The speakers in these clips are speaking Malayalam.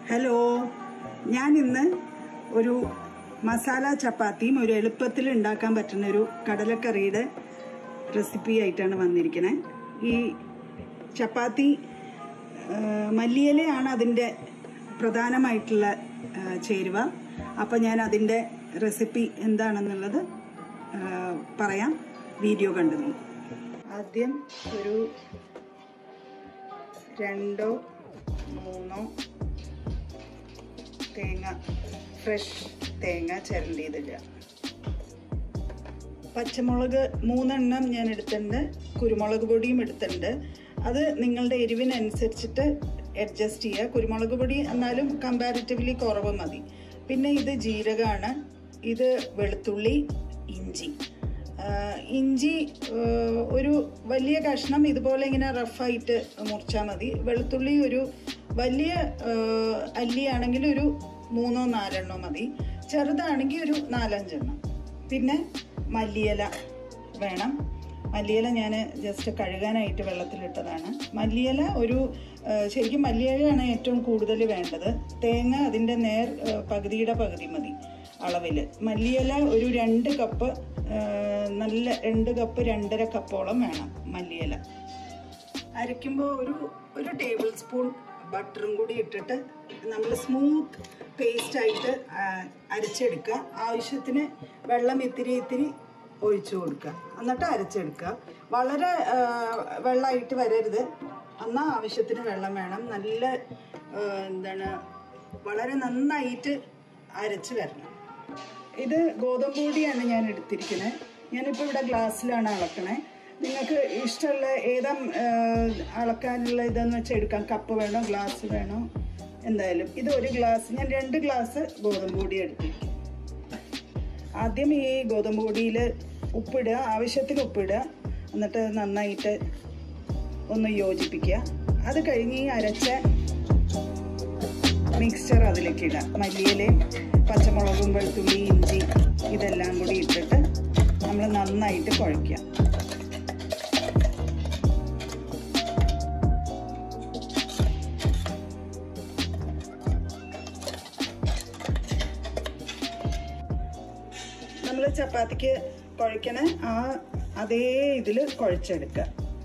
ഹലോ ഞാൻ ഇന്ന് ഒരു മസാല ചപ്പാത്തിയും ഒരു എളുപ്പത്തിൽ ഉണ്ടാക്കാൻ പറ്റുന്ന ഒരു കടലക്കറിയുടെ റെസിപ്പി ആയിട്ടാണ് വന്നിരിക്കുന്നത് ഈ ചപ്പാത്തി ആ, മല്ലിയിലയാണ് അതിൻ്റെ പ്രധാനമായിട്ടുള്ള ആ, ചേരുവ അപ്പോൾ ഞാൻ അതിൻ്റെ റെസിപ്പി എന്താണെന്നുള്ളത് ആ, പറയാം വീഡിയോ കണ്ടു നോക്കും ആദ്യം ഒരു രണ്ടോ മൂന്നോ തേങ്ങ ഫ്രഷ് തേങ്ങ ചിരണ്ടിയതിടുക പച്ചമുളക് മൂന്നെണ്ണം ഞാൻ എടുത്തിട്ടുണ്ട് കുരുമുളക് പൊടിയും എടുത്തിട്ടുണ്ട് അത് നിങ്ങളുടെ എരിവിനനുസരിച്ചിട്ട് അഡ്ജസ്റ്റ് ചെയ്യുക കുരുമുളക് പൊടി എന്നാലും കമ്പാരിറ്റീവ്ലി കുറവ് മതി പിന്നെ ഇത് ജീരകമാണ് ഇത് വെളുത്തുള്ളി ഇഞ്ചി ആഹ് ഇഞ്ചി ആഹ് ഒരു വലിയ കഷ്ണം ഇതുപോലെ ഇങ്ങനെ റഫായിട്ട് മുറിച്ചാൽ മതി വെളുത്തുള്ളി ഒരു വലിയ ആഹ് അല്ലിയാണെങ്കിൽ ഒരു മൂന്നോ നാലെണ്ണോ മതി ചെറുതാണെങ്കിൽ ഒരു നാലഞ്ചെണ്ണം പിന്നെ മല്ലിയില വേണം മല്ലിയില ഞാൻ ജസ്റ്റ് കഴുകാനായിട്ട് വെള്ളത്തിലിട്ടതാണ് മല്ലിയില ഒരു ആ, ശരിക്കും മല്ലിയിലയാണ് ഏറ്റവും കൂടുതൽ വേണ്ടത് തേങ്ങ അതിൻ്റെ നേർ ആ, പകുതിയുടെ പകുതി മതി അളവിൽ മല്ലിയില ഒരു രണ്ട് കപ്പ് ആ, നല്ല രണ്ട് കപ്പ് രണ്ടര കപ്പോളം വേണം മല്ലിയില അരയ്ക്കുമ്പോൾ ഒരു ഒരു ടേബിൾ സ്പൂൺ ബട്ടറും കൂടി ഇട്ടിട്ട് നമ്മൾ സ്മൂത്ത് പേസ്റ്റായിട്ട് അരച്ചെടുക്കുക ആവശ്യത്തിന് വെള്ളം ഇത്തിരി ഇത്തിരി ഒഴിച്ചു കൊടുക്കുക എന്നിട്ട് അരച്ചെടുക്കുക വളരെ ആ, വെള്ളമായിട്ട് വരരുത് എന്നാൽ ആവശ്യത്തിന് വെള്ളം വേണം നല്ല ആ, എന്താണ് വളരെ നന്നായിട്ട് അരച്ച് വരണം ഇത് ഗോതമ്പ് പൊടിയാണ് ഞാൻ എടുത്തിരിക്കുന്നത് ഞാനിപ്പോൾ ഇവിടെ ഗ്ലാസ്സിലാണ് അളക്കണേ നിങ്ങൾക്ക് ഇഷ്ടമുള്ള ഏതാ ആ, അളക്കാനുള്ള ഇതെന്ന് വെച്ചാൽ എടുക്കാം കപ്പ് വേണോ ഗ്ലാസ് വേണോ എന്തായാലും ഇത് ഒരു ഗ്ലാസ് ഞാൻ രണ്ട് ഗ്ലാസ് ഗോതമ്പ് പൊടി എടുത്തിരിക്കും ആദ്യം ഈ ഗോതമ്പ് പൊടിയിൽ ഉപ്പിടുക ആവശ്യത്തിന് ഉപ്പിടുക എന്നിട്ട് നന്നായിട്ട് ഒന്ന് യോജിപ്പിക്കുക അത് കഴിഞ്ഞ് ഈ അരച്ച മിക്സ്ചർ അതിലേക്ക് ഇടാം മല്ലിയിലയും പച്ചമുളകും വെളുത്തുള്ളി ഇഞ്ചി ഇതെല്ലാം കൂടി ഇട്ടിട്ട് നമ്മൾ നന്നായിട്ട് കുഴയ്ക്കുക നമ്മൾ ചപ്പാത്തിക്ക് കുഴക്കണ ആ അതേ ഇതിൽ കുഴച്ചെടുക്കുക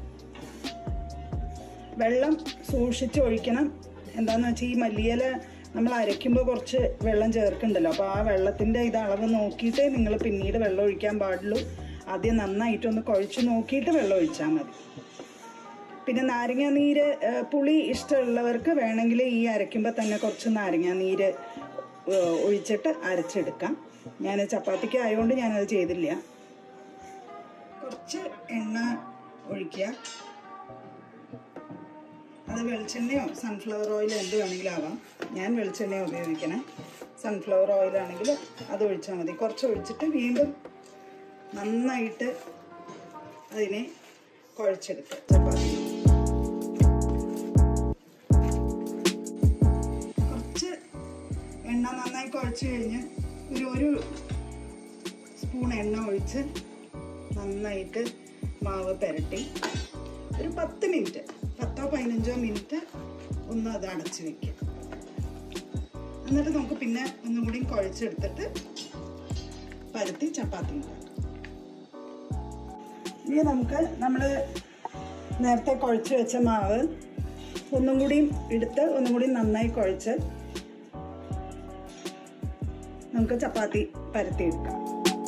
വെള്ളം സൂക്ഷിച്ച് ഒഴിക്കണം എന്താന്ന് വെച്ചാൽ ഈ മല്ലിയില നമ്മൾ അരയ്ക്കുമ്പോൾ കുറച്ച് വെള്ളം ചേർക്കുന്നുണ്ടല്ലോ അപ്പോൾ ആ വെള്ളത്തിൻ്റെ ഇത് അളവ് നോക്കിയിട്ടേ നിങ്ങൾ പിന്നീട് വെള്ളം ഒഴിക്കാൻ പാടുള്ളൂ ആദ്യം നന്നായിട്ടൊന്ന് കുഴച്ച് നോക്കിയിട്ട് വെള്ളം ഒഴിച്ചാൽ മതി പിന്നെ നാരങ്ങ നീര് ഏഹ്, പുളി ഇഷ്ടമുള്ളവർക്ക് വേണമെങ്കിൽ ഈ അരയ്ക്കുമ്പോൾ തന്നെ കുറച്ച് നാരങ്ങ നീര് ഏഹ്, ഒഴിച്ചിട്ട് അരച്ചെടുക്കാം ഞാൻ ചപ്പാത്തിക്ക് ആയതുകൊണ്ട് ഞാനത് ചെയ്തില്ല കുറച്ച് എണ്ണ ഒഴിക്കുക അത് വെളിച്ചെണ്ണയോ സൺഫ്ലവർ ഓയിലോ എന്ത് വേണമെങ്കിലും ആവാം ഞാൻ വെളിച്ചെണ്ണ ഉപയോഗിക്കണേ സൺഫ്ലവർ ഓയിലാണെങ്കിൽ അത് ഒഴിച്ചാൽ മതി കുറച്ച് ഒഴിച്ചിട്ട് വീണ്ടും നന്നായിട്ട് അതിനെ കുഴച്ചെടുക്കുക ചപ്പാത്തി കുറച്ച് എണ്ണ നന്നായി കുഴച്ച് കഴിഞ്ഞ് ഒരു ഒരു സ്പൂൺ എണ്ണ ഒഴിച്ച് നന്നായിട്ട് മാവ് പുരട്ടി ഒരു പത്ത് മിനിറ്റ് പത്തോ പതിനഞ്ചോ മിനിറ്റ് ഒന്ന് അത് അടച്ച് വെക്കുക എന്നിട്ട് നമുക്ക് പിന്നെ ഒന്നും കൂടി കുഴച്ചെടുത്തിട്ട് പരത്തി ചപ്പാത്തി ഉണ്ടാക്കാം ഇനി നമുക്ക് നമ്മൾ നേരത്തെ കുഴച്ച് വെച്ച മാവ് ഒന്നും കൂടിയും എടുത്ത് ഒന്നും കൂടി നന്നായി കുഴച്ച് നമുക്ക് ചപ്പാത്തി പരത്തിയെടുക്കാം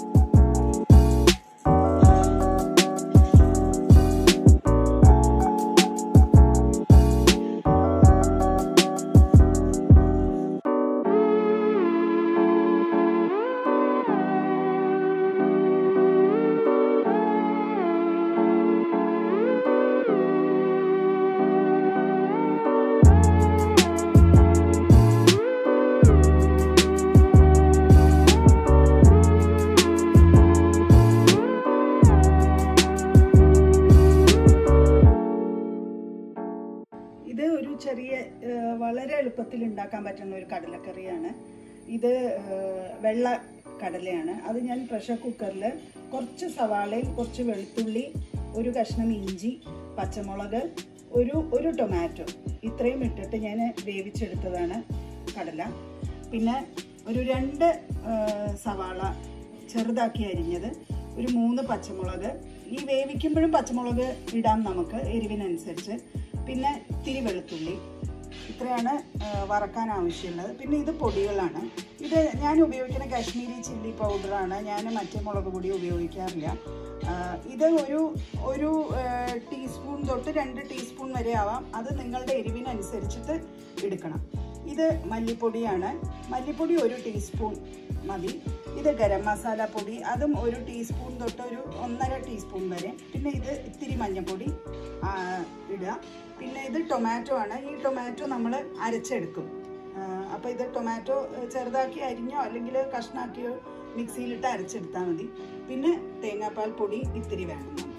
ഇത് ഒരു ചെറിയ ഏഹ്, വളരെ എളുപ്പത്തിൽ ഉണ്ടാക്കാൻ പറ്റുന്ന ഒരു കടലക്കറിയാണ് ഇത് ഏഹ്, വെള്ള കടലയാണ് അത് ഞാൻ പ്രഷർ കുക്കറിൽ കുറച്ച് സവാളയും കുറച്ച് വെളുത്തുള്ളി ഒരു കഷ്ണം ഇഞ്ചി പച്ചമുളക് ഒരു ഒരു ടൊമാറ്റോ ഇത്രയും ഇട്ടിട്ട് ഞാൻ വേവിച്ചെടുത്തതാണ് കടല പിന്നെ ഒരു രണ്ട് ആ, സവാള ചെറുതാക്കി അരിഞ്ഞത് ഒരു മൂന്ന് പച്ചമുളക് ഈ വേവിക്കുമ്പോഴും പച്ചമുളക് ഇടാം നമുക്ക് എരിവിനനുസരിച്ച് പിന്നെ ഇത്തിരി വെളുത്തുള്ളി ഇത്രയാണ് ആ, വറക്കാൻ ആവശ്യമുള്ളത് പിന്നെ ഇത് പൊടികളാണ് ഇത് ഞാൻ ഉപയോഗിക്കുന്ന കാശ്മീരി ചില്ലി പൗഡറാണ് ഞാൻ മറ്റേ മുളക് പൊടി ഉപയോഗിക്കാറില്ല ആ, ഇത് ഒരു ഒരു ആ, ടീസ്പൂൺ തൊട്ട് രണ്ട് ടീസ്പൂൺ വരെ ആവാം അത് നിങ്ങളുടെ എരിവിനനുസരിച്ചിട്ട് എടുക്കണം ഇത് മല്ലിപ്പൊടിയാണ് മല്ലിപ്പൊടി ഒരു ടീസ്പൂൺ മതി ഇത് ഗരം മസാല പൊടി അതും ഒരു ടീസ്പൂൺ തൊട്ട് ഒരു ഒന്നര ടീസ്പൂൺ വരെ പിന്നെ ഇത് ഇത്തിരി മഞ്ഞൾപ്പൊടി ആ, ഇടുക പിന്നെ ഇത് ടൊമാറ്റോ ആണ് ഈ ടൊമാറ്റോ നമ്മൾ അരച്ചെടുക്കും അപ്പോൾ ഇത് ടൊമാറ്റോ ചെറുതാക്കി അരിഞ്ഞോ അല്ലെങ്കിൽ കഷ്ണാക്കിയോ മിക്സിയിലിട്ട് അരച്ചെടുത്താൽ മതി പിന്നെ തേങ്ങാപ്പാൽ പൊടി ഇത്തിരി വേണം നമുക്ക്.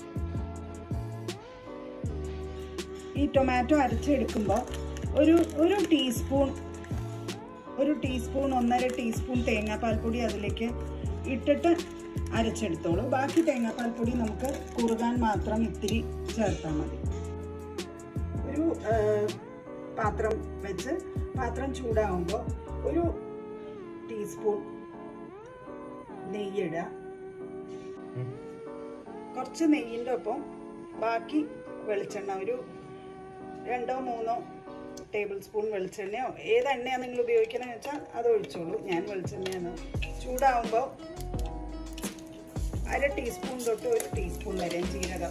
ഈ ടൊമാറ്റോ അരച്ചെടുക്കുമ്പോൾ ഒരു ഒരു ടീസ്പൂൺ ഒരു ടീസ്പൂൺ ഒന്നര ടീസ്പൂൺ തേങ്ങാപ്പാൽ പൊടി അതിലേക്ക് ഇട്ടിട്ട് അരച്ചെടുത്തോളൂ ബാക്കി തേങ്ങാപ്പാൽ പൊടി നമുക്ക് കുറുകാൻ മാത്രം ഇത്തിരി ചേർത്താൽ മതി ഒരു ആ, പാത്രം വെച്ച് പാത്രം ചൂടാവുമ്പോൾ ഒരു ടീസ്പൂൺ നെയ്യിടുക കുറച്ച് നെയ്യിൻ്റെ ഒപ്പം ബാക്കി വെളിച്ചെണ്ണ ഒരു രണ്ടോ മൂന്നോ ടേബിൾ സ്പൂൺ വെളിച്ചെണ്ണയോ ഏത് എണ്ണയാണ് നിങ്ങൾ ഉപയോഗിക്കണമെന്ന് വെച്ചാൽ അത് ഒഴിച്ചോളൂ ഞാൻ വെളിച്ചെണ്ണയാണ് ചൂടാവുമ്പോൾ അര ടീസ്പൂൺ തൊട്ട് ഒരു ടീസ്പൂൺ വരെ ജീരകം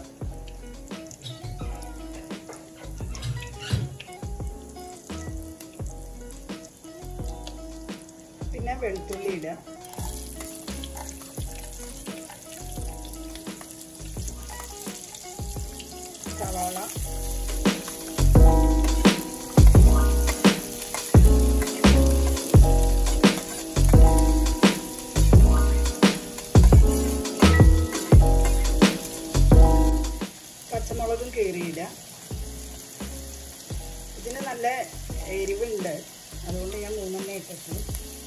പിന്നെ വെളുത്തുള്ളി ഇടുക സവാള പച്ചമുളകും കീറിയിടുക ഇതിന് നല്ല എരിവുണ്ട് അതുകൊണ്ട് ഞാൻ മൂന്നെണ്ണ ഇട്ടിട്ടു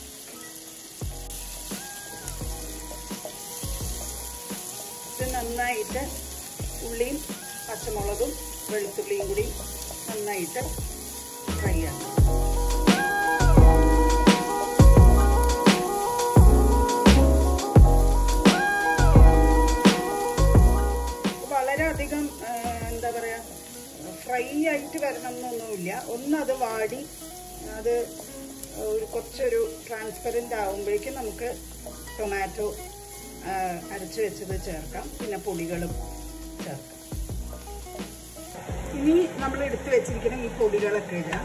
ഇത് നന്നായിട്ട് ഉള്ളിയും പച്ചമുളകും വെളുത്തുള്ളിയും കൂടി നന്നായിട്ട് ഫ്രൈ ആക്കണം വളരെയധികം ആ, എന്താ പറയാ ഫ്രൈ ആയിട്ട് വരണം എന്നൊന്നുമില്ല ഒന്ന് അത് വാടി അത് ഒരു കുറച്ചൊരു ട്രാൻസ്പെറൻ്റ് ആകുമ്പോഴേക്കും നമുക്ക് ടൊമാറ്റോ ആ, അരച്ച് വെച്ചത് ചേർക്കാം പിന്നെ പൊടികളും ചേർക്കാം ഇനി നമ്മൾ എടുത്തു വെച്ചിരിക്കുന്ന ഈ പൊടികളൊക്കെ ഇടാം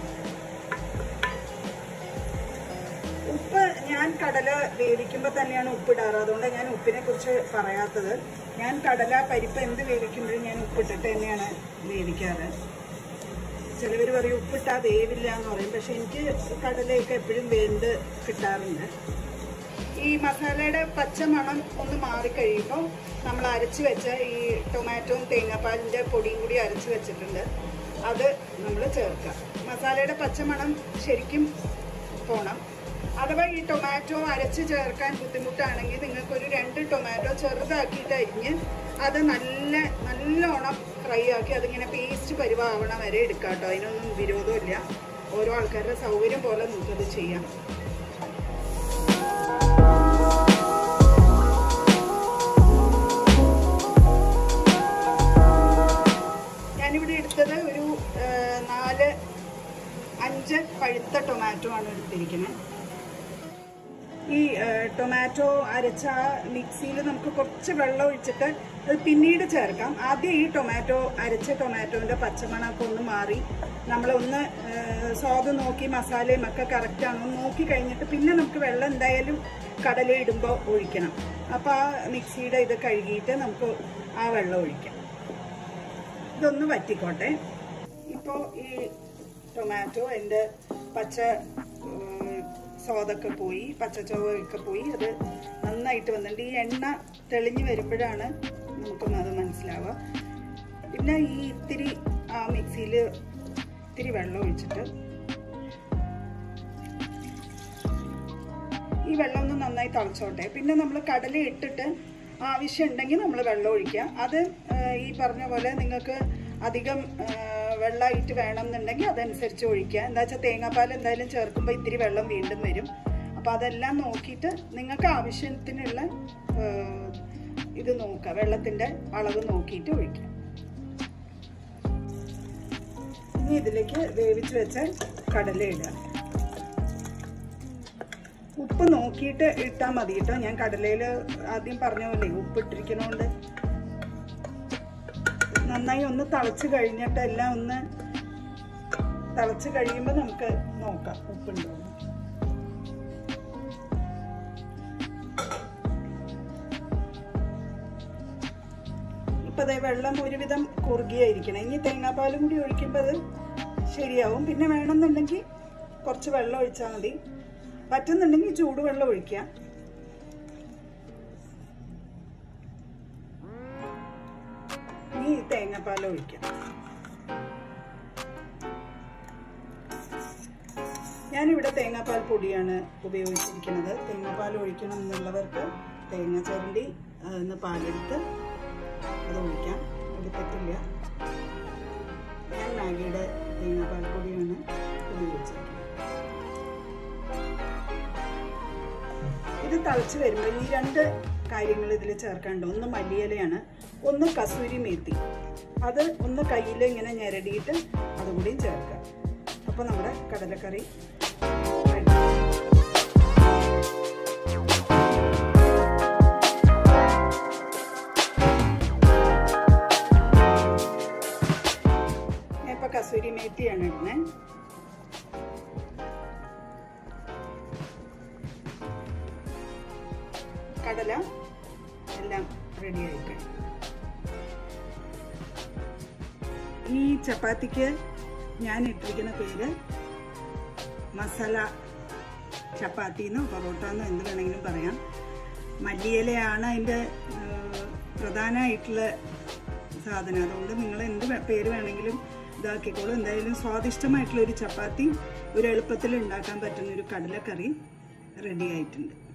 ഉപ്പ് ഞാൻ കടല വേവിക്കുമ്പോൾ തന്നെയാണ് ഉപ്പിടാറ് അതുകൊണ്ട് ഞാൻ ഉപ്പിനെ കുറിച്ച് പറയാത്തത് ഞാൻ കടല പരിപ്പ് എന്ത് വേവിക്കുമ്പോഴും ഞാൻ ഉപ്പിട്ടിട്ട് തന്നെയാണ് വേവിക്കാറ് ചിലവർ പറയും ഉപ്പിട്ടാ വേവില്ല എന്ന് പറയും പക്ഷെ എനിക്ക് കടലയൊക്കെ എപ്പോഴും വെന്ത് കിട്ടാറുണ്ട് ഈ മസാലയുടെ പച്ച മണം ഒന്ന് മാറിക്കഴിയുമ്പോൾ നമ്മൾ അരച്ച് വെച്ച ഈ ടൊമാറ്റോയും തേങ്ങാപ്പാലിൻ്റെ പൊടിയും കൂടി അരച്ച് വെച്ചിട്ടുണ്ട് അത് നമ്മൾ ചേർക്കുക മസാലയുടെ പച്ച മണം ശരിക്കും പോണം അഥവാ ഈ ടൊമാറ്റോ അരച്ച് ചേർക്കാൻ ബുദ്ധിമുട്ടാണെങ്കിൽ നിങ്ങൾക്കൊരു രണ്ട് ടൊമാറ്റോ ചെറുതാക്കിയിട്ട് അരിഞ്ഞ് അത് നല്ല നല്ലോണം ഫ്രൈ ആക്കി അതിങ്ങനെ പേസ്റ്റ് പരിവാവണ വരെ എടുക്കാം കേട്ടോ അതിനൊന്നും വിരോധമില്ല ഓരോ ആൾക്കാരുടെ സൗകര്യം പോലെ നമുക്കത് ചെയ്യാം ഞാനിവിടെ എടുത്തത് ഒരു ആ, നാല് അഞ്ച് പഴുത്ത ടൊമാറ്റോ ആണ് എടുത്തിരിക്കുന്നത് ഈ ആ, ടൊമാറ്റോ അരച്ച ആ മിക്സിയിൽ നമുക്ക് കുറച്ച് വെള്ളം ഒഴിച്ചിട്ട് അത് പിന്നീട് ചേർക്കാം ആദ്യം ഈ ടൊമാറ്റോ അരച്ച ടൊമാറ്റോന്റെ പച്ചമണമൊക്കെ ഒന്ന് മാറി നമ്മളൊന്ന് ആ, സ്വാദ് നോക്കി മസാലയും ഒക്കെ കറക്റ്റ് ആണോ നോക്കി കഴിഞ്ഞിട്ട് പിന്നെ നമുക്ക് വെള്ളം എന്തായാലും കടല ഇടുമ്പോൾ ഒഴിക്കണം അപ്പോൾ ആ മിക്സിയുടെ ഇത് കഴുകിയിട്ട് നമുക്ക് ആ വെള്ളം ഒഴിക്കാം ഇതൊന്ന് വറ്റിക്കോട്ടെ ഇപ്പോൾ ഈ ടൊമാറ്റോ എൻ്റെ പച്ച ഉം, സ്വാദൊക്കെ പോയി പച്ച ചുവയൊക്കെ പോയി അത് നന്നായിട്ട് വന്നിട്ടുണ്ട് ഈ എണ്ണ തെളിഞ്ഞ് വരുമ്പോഴാണ് നമുക്കൊന്ന് അത് മനസ്സിലാവുക പിന്നെ ഈ ഇത്തിരി ആ മിക്സിയിൽ ഇത്തിരി വെള്ളം ഒഴിച്ചിട്ട് ഈ വെള്ളം ഒന്ന് നന്നായി തിളച്ചോട്ടെ പിന്നെ നമ്മൾ കടല ഇട്ടിട്ട് ആവശ്യമുണ്ടെങ്കിൽ നമ്മൾ വെള്ളം ഒഴിക്കുക അത് ആ, ഈ പറഞ്ഞ പോലെ നിങ്ങൾക്ക് അധികം ആ, വെള്ളമായിട്ട് വേണം എന്നുണ്ടെങ്കിൽ അതനുസരിച്ച് ഒഴിക്കുക എന്താ വെച്ചാൽ തേങ്ങാപ്പാൽ എന്തായാലും ചേർക്കുമ്പോൾ ഇത്തിരി വെള്ളം വീണ്ടും വരും അപ്പോൾ അതെല്ലാം നോക്കിയിട്ട് നിങ്ങൾക്ക് ആവശ്യത്തിനുള്ള ഏഹ്, ഇത് നോക്കുക വെള്ളത്തിൻ്റെ അളവ് നോക്കിയിട്ട് ഒഴിക്കുക ഇനി ഇതിലേക്ക് വേവിച്ച് വെച്ച കടല ഇടുക ഉപ്പ് നോക്കിയിട്ട് ഇട്ടാൽ മതി കേട്ടോ ഞാൻ കടലയിൽ ആദ്യം പറഞ്ഞ പോലെ ഉപ്പ് ഇട്ടിരിക്കണോണ്ട് നന്നായി ഒന്ന് തിളച്ച് കഴിഞ്ഞിട്ട് എല്ലാം ഒന്ന് തിളച്ച് കഴിയുമ്പോൾ നമുക്ക് നോക്കാം ഉപ്പുണ്ടോ എന്ന്. ഇപ്പൊ ദേ വെള്ളം ഒരുവിധം കുറുകിയായിരിക്കണം ഇനി തേങ്ങാപ്പാലും കൂടി ഒഴിക്കുമ്പോൾ അത് ശരിയാവും പിന്നെ വേണമെന്നുണ്ടെങ്കിൽ കുറച്ച് വെള്ളം ഒഴിച്ചാൽ മതി പറ്റുന്നുണ്ടെങ്കിൽ ചൂടുവെള്ളം ഒഴിക്കാം ഇനി തേങ്ങാപ്പാൽ ഒഴിക്കാം ഞാനിവിടെ തേങ്ങാപ്പാൽ പൊടിയാണ് ഉപയോഗിച്ചിരിക്കുന്നത് തേങ്ങാപ്പാൽ ഒഴിക്കണം എന്നുള്ളവർക്ക് തേങ്ങ ചിരണ്ടി അതിന്ന് പാലെടുത്ത് അത് ഒഴിക്കാം എടുത്തിട്ടില്ല ഞാൻ മാഗിയുടെ തേങ്ങാപ്പാൽ പൊടിയാണ് ഉപയോഗിച്ചിരിക്കുന്നത് ഇത് തിളച്ച് വരുമ്പോൾ ഈ രണ്ട് കാര്യങ്ങൾ ഇതിൽ ചേർക്കാണ്ട് ഒന്ന് മല്ലിയിലയാണ് ഒന്ന് കസൂരി മേത്തി അത് ഒന്ന് കയ്യിൽ ഇങ്ങനെ ഞെരടിയിട്ട് അതുകൂടി ചേർക്കുക അപ്പോൾ നമ്മുടെ കടലക്കറി ready. ഞാൻ ഇപ്പോൾ കസൂരി മേത്തിയാണ് ഇടുന്നത് കടല എല്ലാം റെഡി ആയിക്കഴിഞ്ഞു ഈ ചപ്പാത്തിക്ക് ഞാൻ ഇട്ടിരിക്കുന്ന പേര് മസാല ചപ്പാത്തി എന്നോ പൊറോട്ട എന്നോ എന്ത് വേണമെങ്കിലും പറയാം മല്ലിയിലയാണ് അതിൻ്റെ പ്രധാനമായിട്ടുള്ള സാധനം അതുകൊണ്ട് നിങ്ങൾ എന്ത് വേ- പേര് വേണമെങ്കിലും ഇതാക്കിക്കോളൂ എന്തായാലും സ്വാദിഷ്ടമായിട്ടുള്ള ഒരു ചപ്പാത്തി ഒരു എളുപ്പത്തിൽ ഉണ്ടാക്കാൻ പറ്റുന്ന ഒരു കടലക്കറി റെഡി ആയിട്ടുണ്ട്